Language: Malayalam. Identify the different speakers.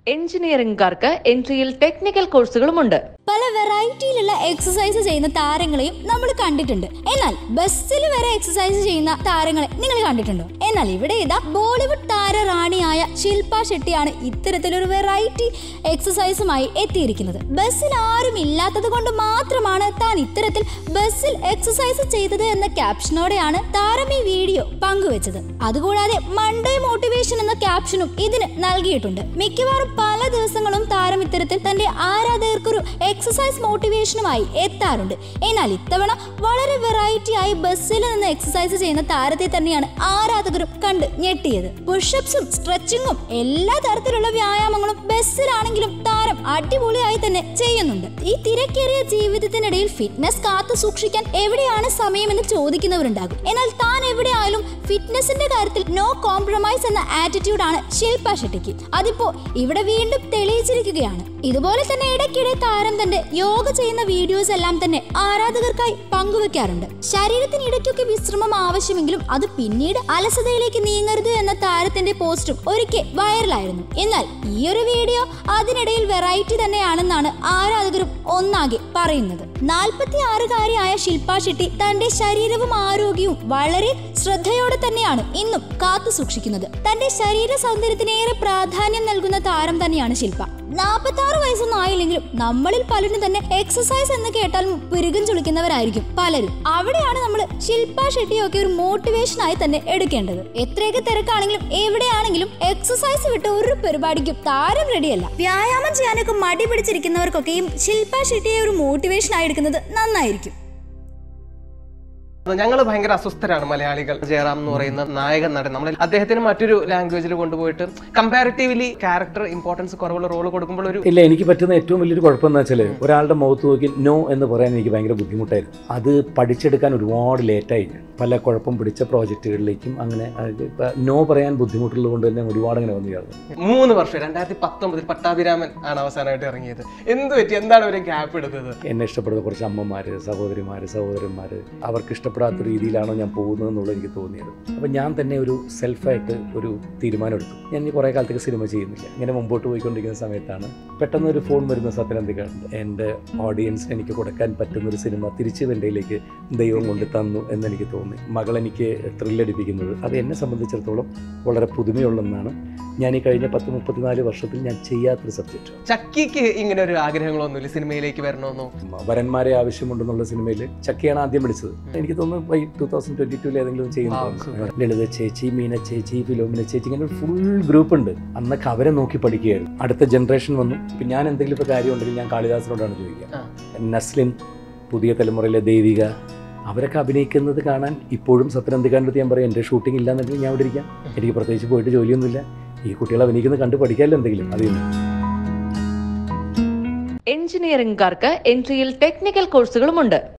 Speaker 1: എഞ്ചിനീയറിംഗുകാർക്ക് എൻട്രിയിൽ ടെക്നിക്കൽ കോഴ്സുകളുമുണ്ട്
Speaker 2: പല വെറൈറ്റിയിലുള്ള എക്സസൈസ് ചെയ്യുന്ന താരങ്ങളെയും നമ്മൾ കണ്ടിട്ടുണ്ട് എന്നാൽ ബസ്സിൽ വരെ എക്സസൈസ് ചെയ്യുന്ന താരങ്ങളെ നിങ്ങൾ കണ്ടിട്ടുണ്ടോ എന്നാൽ ഇവിടെ ഇതാ ബോളിവുഡ് താര റാണിയായ ശില്പ ഷെട്ടിയാണ് ഇത്തരത്തിലൊരു വെറൈറ്റി എക്സസൈസുമായി എത്തിയിരിക്കുന്നത് ബസ്സിൽ ആരും ഇല്ലാത്തത് കൊണ്ട് മാത്രമാണ് താൻ ഇത്തരത്തിൽ ബസ്സിൽ എക്സസൈസ് ചെയ്തത് എന്ന ക്യാപ്ഷനോടെയാണ് താരം ഈ വീഡിയോ പങ്കുവച്ചത് അതുകൂടാതെ മൺഡേ മോട്ടിവേഷൻ എന്ന ക്യാപ്ഷനും ഇതിന് നൽകിയിട്ടുണ്ട് മിക്കവാറും പല ദിവസങ്ങളും താരം ഇത്തരത്തിൽ തന്റെ ആരാധകർക്കൊരു എക്സസൈസ് മോട്ടിവേഷനുമായി എത്താറുണ്ട് എന്നാൽ ഇത്തവണ വളരെ വെറൈറ്റി ആയി ബസ്സിൽ നിന്ന് എക്സസൈസ് ചെയ്യുന്ന താരത്തെ തന്നെയാണ് ആരാധകരും കണ്ട് ഞെട്ടിയത് പുഷപ്സും സ്ട്രെച്ചിങ്ങും എല്ലാ തരത്തിലുള്ള വ്യായാമങ്ങളും ബസ്സിലാണെങ്കിലും താരം അടിപൊളിയായി തന്നെ ചെയ്യുന്നുണ്ട് ഈ തിരക്കേറിയ ജീവിതത്തിനിടയിൽ ഫിറ്റ്നസ് കാത്തു സൂക്ഷിക്കാൻ എവിടെയാണ് സമയമെന്ന് ചോദിക്കുന്നവരുണ്ടാകും എന്നാൽ താൻ എവിടെയായാലും ഫിറ്റ്നസിന്റെ കാര്യത്തിൽ നോ കോംപ്രമൈസ് എന്ന ആറ്റിറ്റ്യൂഡ് ആണ് ശില്പ ഷെട്ടിക്ക് അതിപ്പോ ഇവിടെ വീണ്ടും തെളിയിച്ചിരിക്കുകയാണ് ഇതുപോലെ തന്നെ ഇടയ്ക്കിടെ താരം തന്റെ യോഗ ചെയ്യുന്ന വീഡിയോസ് എല്ലാം തന്നെ ആരാധകർക്കായി പങ്കുവെക്കാറുണ്ട് ശരീരത്തിന് ഇടയ്ക്കൊക്കെ വിശ്രമം ആവശ്യമെങ്കിലും അത് പിന്നീട് അലസതയിലേക്ക് നീങ്ങരുത് എന്ന താരത്തിന്റെ പോസ്റ്റും ഒരിക്കൽ വൈറലായിരുന്നു എന്നാൽ ഈ ഒരു വീഡിയോ അതിനിടയിൽ വെറൈറ്റി തന്നെയാണെന്നാണ് ആരാധകരും ഒന്നാകെ പറയുന്നത് നാൽപ്പത്തി ആറുകാരിയായ ശില്പ ഷെട്ടി തന്റെ ശരീരവും ആരോഗ്യവും വളരെ ശ്രദ്ധയോടെ തന്നെയാണ് ഇന്നും കാത്തു സൂക്ഷിക്കുന്നത് തന്റെ ശരീര സൗന്ദര്യത്തിന് ഏറെ പ്രാധാന്യം നൽകുന്ന താരം തന്നെയാണ് ശില്പ നാൽപ്പത്തി ആറ് വയസ്സൊന്നും ആയില്ലെങ്കിലും നമ്മളിൽ പലരും തന്നെ എക്സസൈസ് എന്ന് കേട്ടാൽ പുരുകം ചുളിക്കുന്നവരായിരിക്കും പലരും അവിടെയാണ് നമ്മൾ ശില്പ ഷെട്ടിയൊക്കെ ഒരു മോട്ടിവേഷൻ ആയി തന്നെ എടുക്കേണ്ടത് എത്രയൊക്കെ തിരക്കാണെങ്കിലും എവിടെയാണെങ്കിലും എക്സസൈസ് വിട്ട് ഒരു പരിപാടിക്കും താരം റെഡിയല്ല വ്യായാമം ചെയ്യാനൊക്കെ മടി പിടിച്ചിരിക്കുന്നവർക്കൊക്കെയും ശില്പ ഷെട്ടിയെ ഒരു മോട്ടിവേഷൻ ആയി എടുക്കുന്നത് നന്നായിരിക്കും
Speaker 3: ഞങ്ങൾ ഭയങ്കര അസ്വസ്ഥരാണ് മലയാളികൾ ജയറാം എന്ന് പറയുന്ന നായകൻ നടൻ നമ്മൾ അദ്ദേഹത്തിന് മറ്റൊരു ലാംഗ്വേജിൽ കൊണ്ടുപോയിട്ട് കമ്പാരിറ്റീവ്ലി ക്യാരക്ടർ ഇമ്പോർട്ടൻസ് കുറവുള്ള റോൾ കൊടുക്കുമ്പോൾ ഒരു
Speaker 4: ഇല്ല എനിക്ക് പറ്റുന്ന ഏറ്റവും വലിയൊരു കുഴപ്പം എന്ന് വെച്ചാൽ ഒരാളുടെ മുഖത്ത് നോക്കി നോ എന്ന് പറയാൻ എനിക്ക് ഭയങ്കര ബുദ്ധിമുട്ടായിരുന്നു അത് പഠിച്ചെടുക്കാൻ ഒരുപാട് ലേറ്റായി ഞാൻ. പല കുഴപ്പം പിടിച്ച പ്രോജക്റ്റുകളിലേക്കും അങ്ങനെ അത് ഇപ്പൊ നോ പറയാൻ ബുദ്ധിമുട്ടുള്ളത് കൊണ്ട് തന്നെ ഒരുപാട് അങ്ങനെ വന്നു ചേർന്നു
Speaker 3: മൂന്ന് വർഷം രണ്ടായിരത്തി പത്തൊമ്പതിൽ പട്ടാഭിരാമൻ ആണ് അവസാനമായിട്ട് ഇറങ്ങിയത് എന്ത് പറ്റി എന്താണ് ഒരു ഗ്യാപ്പ് എടുത്തത്
Speaker 4: എന്നെ ഇഷ്ടപ്പെടുന്ന കുറച്ച് അമ്മമാർ സഹോദരിമാർ സഹോദരന്മാർ അവർക്ക് ഇഷ്ടപ്പെടാത്ത രീതിയിലാണോ ഞാൻ പോകുന്നത് എന്നുള്ളത് എനിക്ക് തോന്നിയത് അപ്പം ഞാൻ തന്നെ ഒരു സെൽഫായിട്ട് ഒരു തീരുമാനമെടുത്തു ഞാൻ ഇനി കുറേ കാലത്തേക്ക് സിനിമ ചെയ്യുന്നില്ല ഇങ്ങനെ മുമ്പോട്ട് പോയിക്കൊണ്ടിരിക്കുന്ന സമയത്താണ് പെട്ടെന്ന് ഒരു ഫോൺ വരുന്ന സത്യനന്ദിക എൻ്റെ ഓഡിയൻസിന് എനിക്ക് കൊടുക്കാൻ പറ്റുന്ന ഒരു സിനിമ തിരിച്ച് എൻ്റെയിലേക്ക് ദൈവം കൊണ്ട് തന്നു എന്നെനിക്ക് തോന്നി മകൾ എനിക്ക് ത്രില്ലടിപ്പിക്കുന്നത് അത് എന്നെ സംബന്ധിച്ചിടത്തോളം വളരെ പുതുമയുള്ളതെന്നാണ് ഞാൻ ഈ കഴിഞ്ഞ പത്ത് മുപ്പത്തിനാല് വർഷത്തിൽ ഞാൻ ചെയ്യാത്തൊരു സബ്ജക്റ്റ്
Speaker 3: ചക്കിക്ക് ഇങ്ങനെ ഒരു ആഗ്രഹങ്ങളൊന്നുമില്ല സിനിമയിലേക്ക് വരണമെന്നോ
Speaker 4: വരന്മാരെ ആവശ്യമുണ്ടെന്നുള്ള സിനിമയിൽ ചക്കിയാണ് ആദ്യം വിളിച്ചത് എനിക്ക് തോന്നുന്നു ബൈ ടൂ തൗസൻഡ് ട്വന്റി ടൂവിൽ ഏതെങ്കിലും
Speaker 3: Wow,
Speaker 4: ചെയ്യുന്നു ലളിത ചേച്ചി മീന ചേച്ചി ഫിലോമിന ചേച്ചി ഇങ്ങനെ ഒരു ഫുൾ ഗ്രൂപ്പ് ഉണ്ട് അന്നൊക്കെ അവരെ നോക്കി പഠിക്കുകയായിരുന്നു അടുത്ത ജനറേഷൻ വന്നു ഇപ്പം ഞാൻ എന്തെങ്കിലും ഇപ്പോൾ കാര്യം ഉണ്ടെങ്കിൽ ഞാൻ കാളിദാസിനോടാണ് ചോദിക്കുക നസ്ലിൻ പുതിയ തലമുറയിലെ ദേവിക അവരൊക്കെ അഭിനയിക്കുന്നത് കാണാൻ ഇപ്പോഴും സത്യനന്ദിക്കാൻ്റെ അടുത്ത് ഞാൻ പറയും എൻ്റെ ഷൂട്ടിംഗ് ഇല്ലാന്നുണ്ടെങ്കിൽ ഞാൻ അവിടെ ഇരിക്കാം എനിക്ക് പ്രത്യേകിച്ച് പോയിട്ട് ജോലിയൊന്നുമില്ല ഈ കുട്ടികൾ അഭിനയിക്കുന്നത് കണ്ട് പഠിക്കാമല്ലോ എന്തെങ്കിലും അതിൽ
Speaker 1: എഞ്ചിനീയറിംഗുകാർക്ക് എൻട്രിയിൽ ടെക്നിക്കൽ കോഴ്സുകളുമുണ്ട്